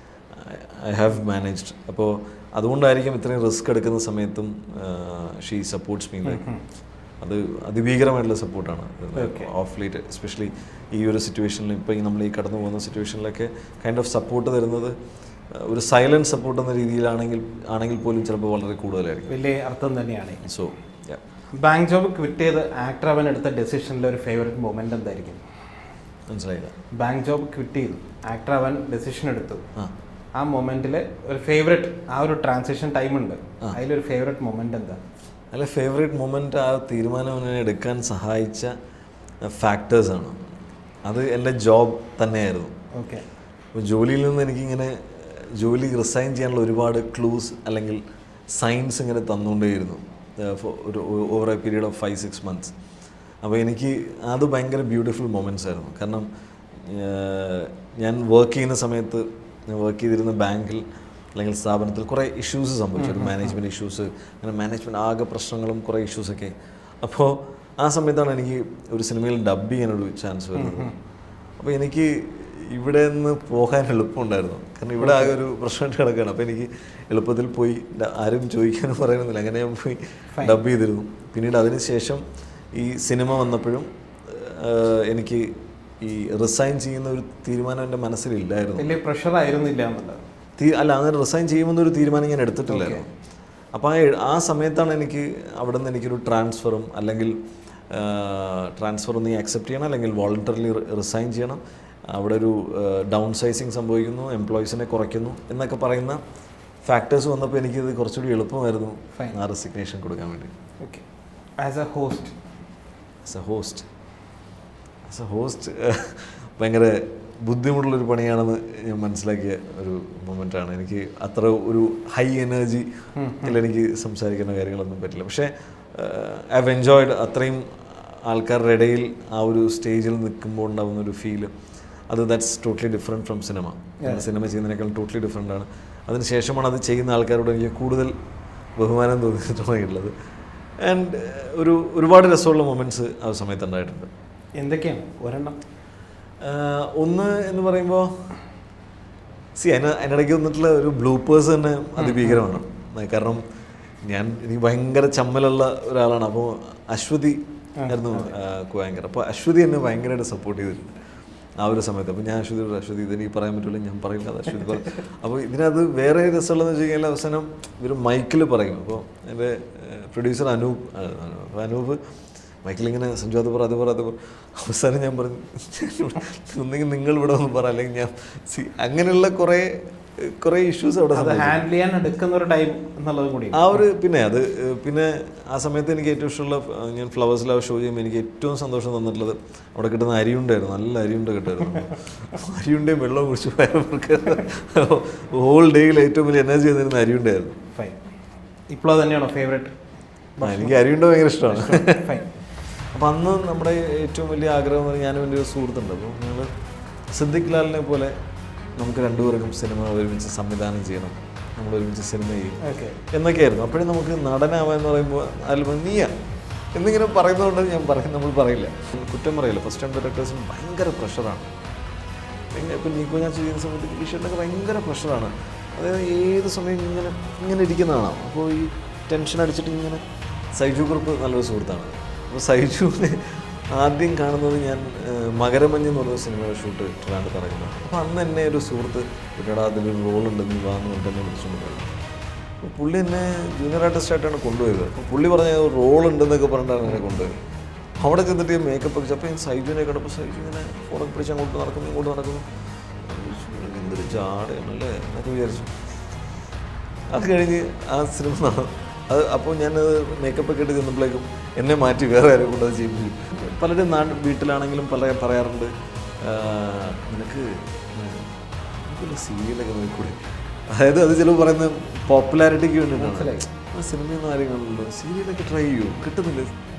ഐ ഹാവ് മാനേജ്ഡ് അപ്പോൾ അതുകൊണ്ടായിരിക്കും ഇത്രയും റിസ്ക് എടുക്കുന്ന സമയത്തും ഷീ സപ്പോർട്ട്സ് മീ ലൈക്ക് അത് അതിഭീകരമായിട്ടുള്ള സപ്പോർട്ടാണ് ഓഫ് ലേറ്റ് എസ്പെഷ്യലി ഈ ഒരു സിറ്റുവേഷനിൽ ഇപ്പോൾ നമ്മൾ ഈ കടന്നു പോകുന്ന സിറ്റുവേഷനിലൊക്കെ കൈൻഡ് ഓഫ് സപ്പോർട്ട് തരുന്നത് uh, ഒരു സൈലൻറ്റ് സപ്പോർട്ട് എന്ന രീതിയിലാണെങ്കിൽ ആണെങ്കിൽ പോലും ചിലപ്പോൾ വളരെ കൂടുതലായിരിക്കും വലിയ അർത്ഥം തന്നെയാണ് സോ ബാങ്ക് ജോബ് ക്വിറ്റ് ചെയ്ത് ആക്ടർ അവൻ എടുത്ത ഡെസിഷനിലെ ഒരു ഫേവറേറ്റ് മൊമെന്റ് എന്തായിരിക്കും മനസ്സിലായില്ല ബാങ്ക് ജോബ് ക്വിറ്റ് ചെയ്തു ആക്ടർ അവൻ ഡെസിഷൻ എടുത്തു ആ ആ മൊമെന്റിൽ ഒരു ഫേവറേറ്റ് ആ ഒരു ട്രാൻസിഷൻ ടൈം ഉണ്ട് അതിലൊരു ഫേവറേറ്റ് മൊമെന്റ് എന്താ അല്ല ഫേവറേറ്റ് മൊമെൻ്റ് ആ തീരുമാനം എന്നെ എടുക്കാൻ സഹായിച്ച ഫാക്ടേഴ്സാണ് അത് എൻ്റെ ജോബ് തന്നെയായിരുന്നു ഓക്കെ അപ്പോൾ ജോലിയിൽ നിന്ന് എനിക്കിങ്ങനെ ജോലി റിസൈൻ ചെയ്യാനുള്ള ഒരുപാട് ക്ലൂസ് അല്ലെങ്കിൽ സൈൻസ് ഇങ്ങനെ തന്നുകൊണ്ടേയിരുന്നു ഏഹ് for ഒരു over a period of five six months അപ്പോൾ എനിക്ക് അത് ഭയങ്കര ബ്യൂട്ടിഫുൾ മൊമെൻറ്റ്സ് ആയിരുന്നു കാരണം ഏഹ് ഞാൻ വർക്ക് ചെയ്യുന്ന സമയത്ത് ഞാൻ വർക്ക് ചെയ്തിരുന്ന ബാങ്കിൽ അല്ലെങ്കിൽ സ്ഥാപനത്തിൽ കുറേ ഇഷ്യൂസ് സംഭവിച്ചു ഒരു മാനേജ്മെൻറ്റ് ഇഷ്യൂസ് അങ്ങനെ മാനേജ്മെൻറ്റ് ആകെ പ്രശ്നങ്ങളും കുറേ ഇഷ്യൂസൊക്കെ അപ്പോൾ ആ സമയത്താണ് എനിക്ക് ഒരു സിനിമയിൽ ഡബ് ചെയ്യാനൊരു ചാൻസ് വരുന്നത് അപ്പോൾ എനിക്ക് ഇവിടെ നിന്ന് പോകാൻ എളുപ്പമുണ്ടായിരുന്നു കാരണം ഇവിടെ ആകെ ഒരു പ്രശ്നമായിട്ട് കിടക്കുകയാണ് അപ്പോൾ എനിക്ക് എളുപ്പത്തിൽ പോയി ഡ- ആരും ചോദിക്കാനും പറയുന്നില്ല അങ്ങനെ ഞാൻ പോയി ഡബ് ചെയ്തിരുന്നു പിന്നീട് അതിന് ശേഷം ഈ സിനിമ വന്നപ്പോഴും ആഹ്, എനിക്ക് ഈ റിസൈൻ ചെയ്യുന്ന ഒരു തീരുമാനം എൻ്റെ മനസ്സിലില്ലായിരുന്നു വലിയ പ്രഷർ ആയിരുന്നില്ല എന്നുള്ളത് തീ- അല്ല അങ്ങനെ റിസൈൻ ചെയ്യുമെന്നൊരു തീരുമാനം ഞാൻ എടുത്തിട്ടില്ലായിരുന്നു അപ്പോൾ ആ എ- ആ സമയത്താണ് എനിക്ക് അവിടെ നിന്ന് എനിക്കൊരു ട്രാൻസ്ഫറും അല്ലെങ്കിൽ ട്രാൻസ്ഫർ നീ അക്സെപ്റ്റ് ചെയ്യണം അല്ലെങ്കിൽ വോളണ്ടറിലി റിസൈൻ ചെയ്യണം അവിടെ ഒരു ഡൗൺ സൈസിങ് സംഭവിക്കുന്നു എംപ്ലോയീസിനെ കുറയ്ക്കുന്നു എന്നൊക്കെ പറയുന്ന ഫാക്ടേഴ്സ് വന്നപ്പോൾ എനിക്കിത് കുറച്ചുകൂടി എളുപ്പമായിരുന്നു Fine. ആ റെസിഗ്നേഷൻ കൊടുക്കാൻ വേണ്ടി okay as a host as a host as a host ഭയങ്കര ബുദ്ധിമുട്ടുള്ളൊരു പണിയാണെന്ന് ഞാൻ മനസ്സിലാക്കിയ ഒരു മൊമെൻ്റാണ് എനിക്ക് അത്ര ഒരു ഹൈ എനർജി എനിക്ക് സംസാരിക്കുന്ന കാര്യങ്ങളൊന്നും പറ്റില്ല പക്ഷേ ഐ ഹവ് എൻജോയ്ഡ് അത്രയും ആൾക്കാരുടെ ഇടയിൽ ആ ഒരു സ്റ്റേജിൽ നിൽക്കുമ്പോൾ ഉണ്ടാകുന്ന ഒരു ഫീല് അത് that's totally different from cinema cinema ചെയ്യുന്നതിനേക്കാൾ ടോട്ടലി ഡിഫറെൻ്റ് ആണ് അതിനുശേഷമാണ് അത് ചെയ്യുന്ന ആൾക്കാരോട് എനിക്ക് കൂടുതൽ ബഹുമാനം തോന്നി തുടങ്ങിയിട്ടുള്ളത് ആൻഡ് ഒരു ഒരുപാട് രസമുള്ള മൊമെൻറ്റ്സ് ആ സമയത്ത് ഉണ്ടായിട്ടുണ്ട് എന്തൊക്കെയാണ് ഒരെണ്ണം ആഹ് ഒന്ന് എന്ന് പറയുമ്പോൾ സി അതിന് അതിനിടയ്ക്ക് വന്നിട്ടുള്ള ഒരു ബ്ലൂപ്പേഴ്സ് തന്നെ അതിഭീകരമാണ് കാരണം ഞാൻ എനിക്ക് ഭയങ്കര ചമ്മലുള്ള ഒരാളാണ് അപ്പോൾ അശ്വതി ആയിരുന്നു ഭയങ്കര അപ്പോൾ അശ്വതി എന്നെ ഭയങ്കരമായിട്ട് സപ്പോർട്ട് ചെയ്തിട്ടുണ്ട് ആ ഒരു സമയത്ത് അപ്പോൾ ഞാൻ അശ്വതിയോട് അശ്വതി ഇതെനിക്ക് പറയാൻ പറ്റില്ല ഞാൻ പറയില്ല അത് അശ്വതി പറയും അപ്പോൾ ഇതിനകത്ത് വേറെ രസമുള്ളതെന്ന് വെച്ച് കഴിഞ്ഞാൽ അവസാനം ഇവർ മൈക്കിൽ പറയും അപ്പോൾ എൻ്റെ പ്രൊഡ്യൂസർ അനൂപ് ആണ്. അപ്പോൾ അനൂപ് മൈക്കിലിങ്ങനെ സഞ്ജു അത് പറ അത് പറ അത് പറ അവസാനം ഞാൻ പറഞ്ഞു ഒന്നെങ്കിൽ നിങ്ങൾ ഇവിടെ ഒന്ന് പറ അല്ലെങ്കിൽ ഞാൻ സി അങ്ങനെയുള്ള കുറേ കുറേ ഇഷ്യൂസ് അവിടെ അത് സംഭവിച്ചു. ഹാൻഡിൽ ചെയ്യാൻ എടുക്കുന്ന ഒരു ടൈം എന്നുള്ളത് കൂടി ആ ഒരു പിന്നെ അത് ഏഹ്, പിന്നെ ആ സമയത്ത് എനിക്ക് ഏറ്റവും ഇഷ്ടമുള്ള ഏഹ്, ഞാൻ ഫ്ലവേഴ്സ് ലവ് ഷോ ചെയ്യുമ്പോൾ എനിക്ക് ഏറ്റവും സന്തോഷം തന്നിട്ടുള്ളത് അവിടെ കിട്ടുന്ന അരിയുണ്ടായിരുന്നു നല്ല അരിയുണ്ട കിട്ടുമായിരുന്നു അരിയുണ്ടയും വെള്ളവും കുടിച്ച് പോയവർക്ക് ഹോൾ ഡേയിൽ ഏറ്റവും വലിയ എനർജി തന്നിരുന്ന അരിയുണ്ടായിരുന്നു ഫൈൻ ഇപ്പോൾ തന്നെയാണോ ഫേവറേറ്റ് ആ, എനിക്ക് അരിയുണ്ട ഭയങ്കര ഇഷ്ടമാണ് ഫൈൻ അപ്പം അന്ന് നമ്മുടെ ഏറ്റവും വലിയ ആഗ്രഹം എന്ന് പറഞ്ഞാൽ ഞാനും എൻ്റെ ഒരു സുഹൃത്തുണ്ട് അപ്പോൾ ഞങ്ങൾ സിദ്ദിഖ് ലാലിനെ പോലെ നമുക്ക് രണ്ടുപേർക്കും സിനിമ ഒരുമിച്ച് സംവിധാനം ചെയ്യണം നമ്മൾ ഒരുമിച്ച് സിനിമ ചെയ്യും ഓക്കെ എന്നൊക്കെയായിരുന്നു അപ്പോഴും നമുക്ക് നടനാവാന്ന് പറയുമ്പോൾ അതിൽ നീയ എന്നിങ്ങനെ പറയുന്നതുകൊണ്ട് ഞാൻ പറയും നമ്മൾ പറയില്ല കുറ്റം പറയില്ല ഫസ്റ്റ് ടൈം ഡയറക്ടേഴ്സിന് ഭയങ്കര പ്രഷറാണ് ഭയങ്കര ഇപ്പം നിക്കോ ഞാൻ ചെയ്യുന്ന സമയത്ത് വിഷയത്തിലൊക്കെ ഭയങ്കര പ്രഷറാണ് അതായത് ഏത് സമയം ഇങ്ങനെ ഇങ്ങനെ ഇരിക്കുന്നതാണ് അപ്പോൾ ഈ ടെൻഷൻ അടിച്ചിട്ട് ഇങ്ങനെ സൈജു കുറിപ്പ് നല്ലൊരു സുഹൃത്താണ് അപ്പോൾ സൈജുവിനെ ആദ്യം കാണുന്നത് ഞാൻ ഏഹ്, മകരമഞ്ഞ് എന്ന് പറയുന്ന സിനിമയുടെ ഷൂട്ട് ഇട്ടാണ്ട് പറയുന്നത് അപ്പോൾ അന്ന് എന്നെ ഒരു സുഹൃത്ത് ഇട്ടടാ അതിലൊരു റോളുണ്ട് നീ വാന്ന് പറഞ്ഞിട്ട് എന്നെ വിളിച്ചുകൊണ്ട് പോയി അപ്പോൾ പുള്ളി എന്നെ ജൂനിയർ ആർട്ടിസ്റ്റായിട്ടാണ് കൊണ്ടുപോയത് അപ്പോൾ പുള്ളി പറഞ്ഞ റോൾ ഉണ്ടെന്നൊക്കെ പറഞ്ഞിട്ടാണ് എന്നെ കൊണ്ടുപോയത് അവിടെ ചെന്നിട്ട് മേക്കപ്പ് ഒക്കെ അപ്പോൾ ഞാൻ സൈജുവിനെ കണ്ടപ്പോൾ സൈജു ഇങ്ങനെ ഫോണൊക്കെ പിടിച്ച് അങ്ങോട്ട് നടക്കുന്നു ഇങ്ങോട്ട് നടക്കുന്നു ഞാൻ വിചാരിച്ചു, ഇവനൊക്കെ എന്തൊരു ജാടയാണല്ലേ എന്നൊക്കെ വിചാരിച്ചു അത് കഴിഞ്ഞ് ആ സിനിമ നടന്നു അത് അപ്പോൾ ഞാനത് മേക്കപ്പ് ഒക്കെ ഇട്ട് ചെന്നപ്പോഴേക്കും എന്നെ മാറ്റി വേറെ ആരും കൊണ്ട് അത് ചെയ്യിപ്പിച്ചു പലരും നാട് വീട്ടിലാണെങ്കിലും പല പറയാറുണ്ട് "ആ, നിനക്ക് നമുക്കൊരു സീരിയലൊക്കെ നോക്കൂടെ അതായത് അത് ചിലപ്പോൾ പറയുന്നത് പോപ്പുലാരിറ്റിക്ക് വേണ്ടിയിട്ടാണ് ആ സിനിമയൊന്നും ആരും കാണില്ലല്ലോ സീരിയലൊക്കെ ട്രൈ ചെയ്യൂ കിട്ടുന്നില്ല